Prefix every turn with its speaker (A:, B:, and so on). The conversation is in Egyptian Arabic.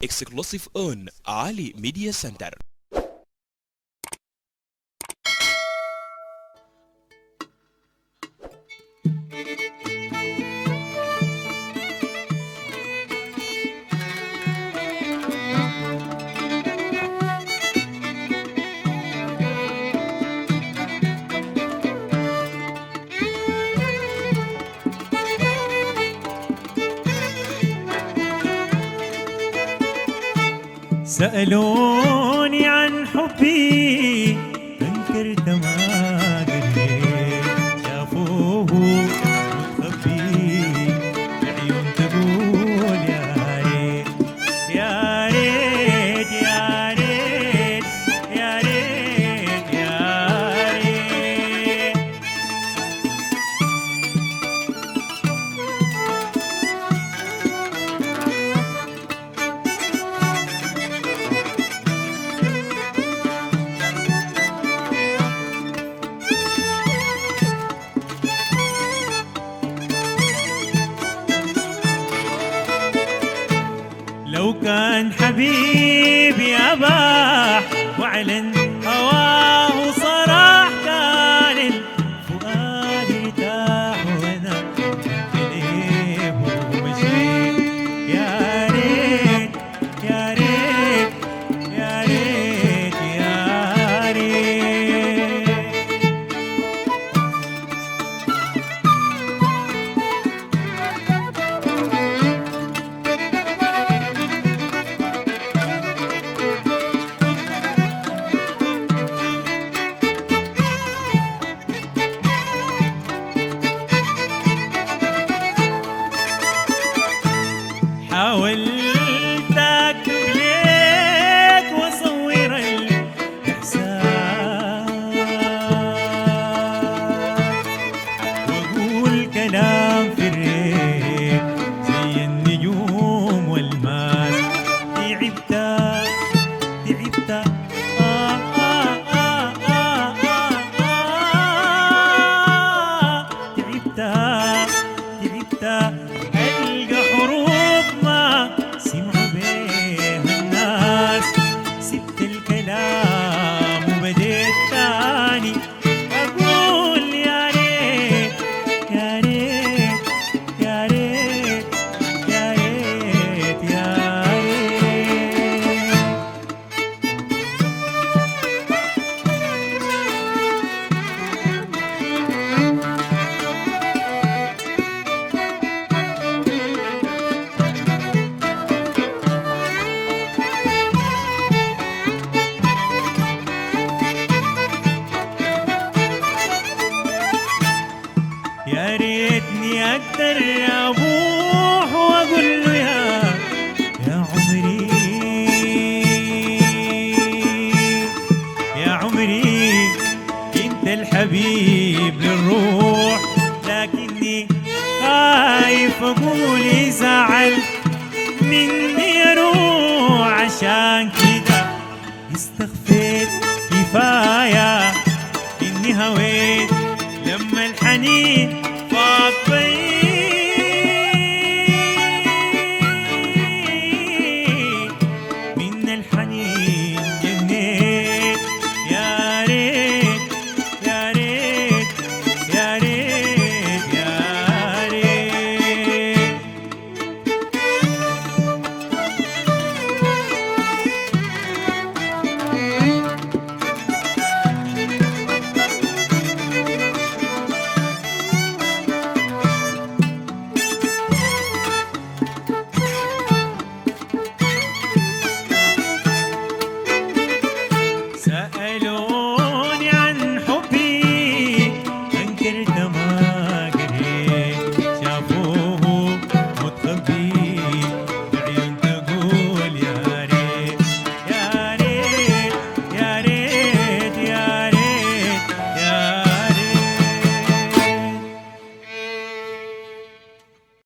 A: exclusive on Ali Media Center.
B: سألوني عن حبي أنكرت ما دريت شافوه متخبي بعيون تقول يا ريت يا ريت يا ريت يا ريت يا ريت لو كان حبيبي أباح وعلن هواه صراح كان الفؤاد ارتاح وانا إليه ومشيت يا ريت يا ريت يا ريت يا ريت حاولت اكتب لك واصور الاحساس واقول كلام في الريق زي النجوم والماس تعبت تعبت آه آه آه آه آه آه تعبت تعبت ألقى حروف ما سمعوا بيها الناس سبت الكلام وبديت تاني أقول يا ريت يا ريت يا ريت يا ريت يا ريت يا ريتني اقدر ابوح واقول له يا يا عمري يا عمري انت الحبيب للروح لكني خايف اقول يزعل مني اروح عشان كده استخفيت كفايه اني هويت لما الحنين